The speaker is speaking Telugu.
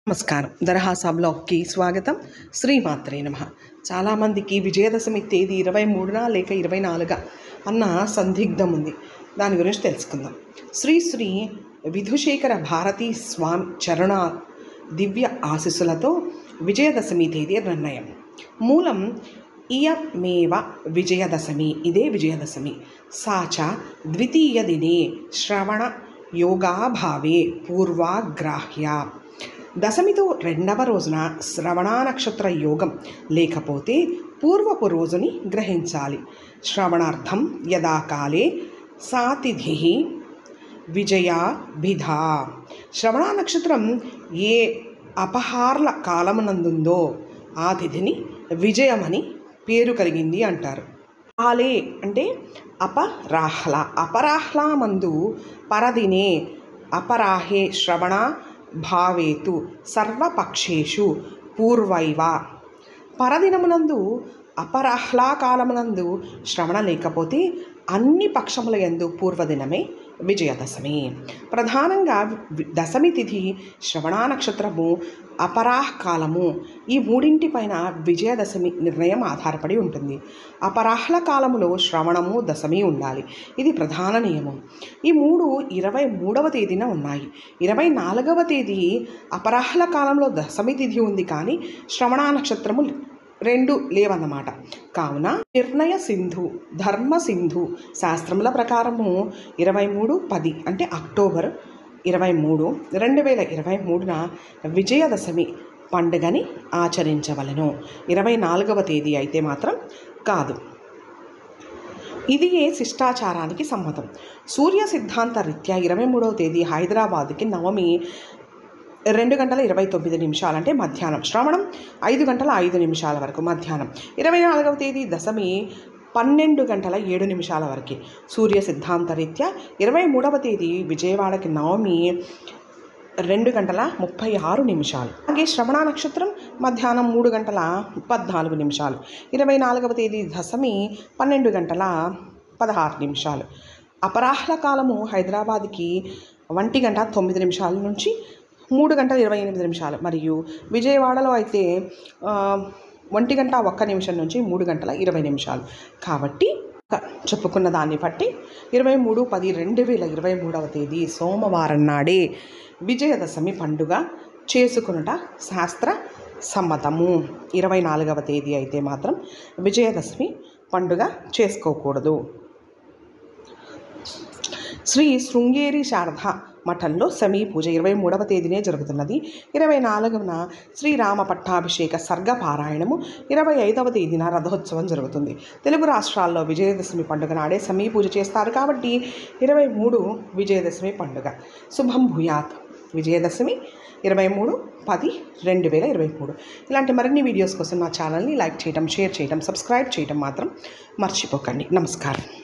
నమస్కారం దరహాసా బ్లాగ్కి స్వాగతం శ్రీమాత్రే నమ చాలామందికి విజయదశమి తేదీ ఇరవై మూడున లేక ఇరవై నాలుగా అన్న సందిగ్ధం ఉంది దాని గురించి తెలుసుకుందాం శ్రీ శ్రీ విధుశేఖర భారతీ స్వామి చరణ దివ్య ఆశీస్సులతో విజయదశమి తేదీ నిర్ణయం మూలం ఇయమేవ విజయదశమి ఇదే విజయదశమి సాచ ద్వితీయ దినే శ్రవణ యోగాభావే పూర్వాగ్రాహ్య దశమితో రెండవ రోజున శ్రవణ నక్షత్ర యోగం లేకపోతే పూర్వపు రోజుని గ్రహించాలి శ్రవణార్థం యథాకాలే సాతిథి విజయాభిధ శ్రవణ నక్షత్రం ఏ అపహార్ల కాలమునందుందో ఆ తిథిని విజయమని పేరు కలిగింది అంటారు ఆలే అంటే అపరాహ్ల అపరాహ్లామందు పరదినే అపరాహే శ్రవణ భావేతు సర్వపక్షేషు పూర్వైవ పరదినమునందు అపరాహ్లాకాలమునందు శ్రవణ లేకపోతే అన్ని పక్షముల యందు పూర్వదినమే విజయదశమి ప్రధానంగా వి- దశమి తిథి శ్రవణ నక్షత్రము అపరాహ్ కాలము ఈ మూడింటి పైన విజయదశమి నిర్ణయం ఆధారపడి ఉంటుంది అపరాహ్ల కాలములో శ్రవణము దశమి ఉండాలి ఇది ప్రధాన నియమం ఈ మూడు ఇరవై మూడవ తేదీన ఉన్నాయి ఇరవై నాలుగవ తేదీ అపరాహ్ల కాలంలో దశమి తిథి ఉంది కానీ శ్రవణ నక్షత్రము రెండు లేవన్నమాట కావున నిర్ణయ సింధు ధర్మ సింధు శాస్త్రముల ప్రకారము ఇరవై మూడు పది అంటే అక్టోబర్ ఇరవై మూడు రెండు వేల ఇరవై మూడున విజయదశమి పండుగని ఆచరించవలను ఇరవై నాలుగవ తేదీ అయితే మాత్రం కాదు ఇది ఏ శిష్టాచారానికి సమ్మతం సూర్య సిద్ధాంత రీత్యా ఇరవై మూడవ తేదీ హైదరాబాద్కి నవమి రెండు గంటల ఇరవై తొమ్మిది నిమిషాలు అంటే మధ్యాహ్నం శ్రవణం ఐదు గంటల ఐదు నిమిషాల వరకు మధ్యాహ్నం ఇరవై నాలుగవ తేదీ దశమి పన్నెండు గంటల ఏడు నిమిషాల వరకు సూర్య సిద్ధాంత రీత్యా ఇరవై మూడవ తేదీ విజయవాడకి నవమి రెండు గంటల ముప్పై ఆరు నిమిషాలు అలాగే శ్రవణ నక్షత్రం మధ్యాహ్నం మూడు గంటల పద్నాలుగు నిమిషాలు ఇరవై నాలుగవ తేదీ దశమి పన్నెండు గంటల పదహారు నిమిషాలు అపరాహ్ల కాలము హైదరాబాద్కి ఒంటి గంట తొమ్మిది నిమిషాల నుంచి మూడు గంటల ఇరవై ఎనిమిది నిమిషాలు మరియు విజయవాడలో అయితే ఆ, ఒంటి గంట ఒక్క నిమిషం నుంచి మూడు గంటల ఇరవై నిమిషాలు కాబట్టి క- చెప్పుకున్న దాన్ని బట్టి ఇరవై మూడు పది రెండు వేల ఇరవై మూడవ తేదీ సోమవారం నాడే విజయదశమి పండుగ చేసుకునుట శాస్త్ర సమ్మతము ఇరవై నాలుగవ తేదీ అయితే మాత్రం విజయదశమి పండుగ చేసుకోకూడదు శ్రీ శృంగేరి శారద మఠంలో సమీ పూజ ఇరవై మూడవ తేదీనే జరుగుతున్నది ఇరవై నాలుగున శ్రీరామ పట్టాభిషేక సర్గ పారాయణము ఇరవై ఐదవ తేదీన రథోత్సవం జరుగుతుంది తెలుగు రాష్ట్రాల్లో విజయదశమి పండుగ నాడే సమీ పూజ చేస్తారు కాబట్టి ఇరవై మూడు విజయదశమి పండుగ శుభం భూయాత్ విజయదశమి ఇరవై మూడు పది రెండు వేల ఇరవై మూడు ఇలాంటి మరిన్ని వీడియోస్ కోసం నా ఛానల్ని లైక్ చేయడం షేర్ చేయడం సబ్స్క్రైబ్ చేయడం మాత్రం మర్చిపోకండి నమస్కారం